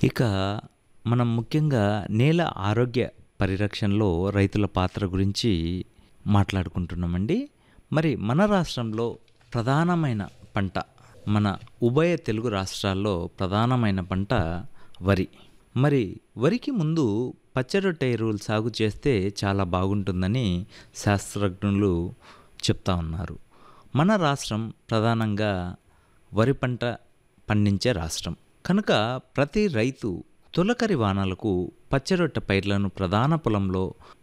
ఇక మనం ముఖ్యంగా నేల ఆరోగ్య పరిరక్షణలో రైతుల పాత్ర గురించి మాట్లాడుకుంటున్నామండి మరి మన రాష్ట్రంలో ప్రధానమైన పంట మన ఉభయ తెలుగు రాష్ట్రాల్లో ప్రధానమైన పంట వరి మరి వరికి ముందు పచ్చరొట్టె ఎరువులు సాగు చేస్తే చాలా బాగుంటుందని శాస్త్రజ్ఞులు చెప్తా ఉన్నారు మన రాష్ట్రం ప్రధానంగా వరి పంట పండించే రాష్ట్రం కనుక ప్రతి రైతు తొలకరి వానలకు పచ్చరొట్టె పైర్లను ప్రధాన పొలంలో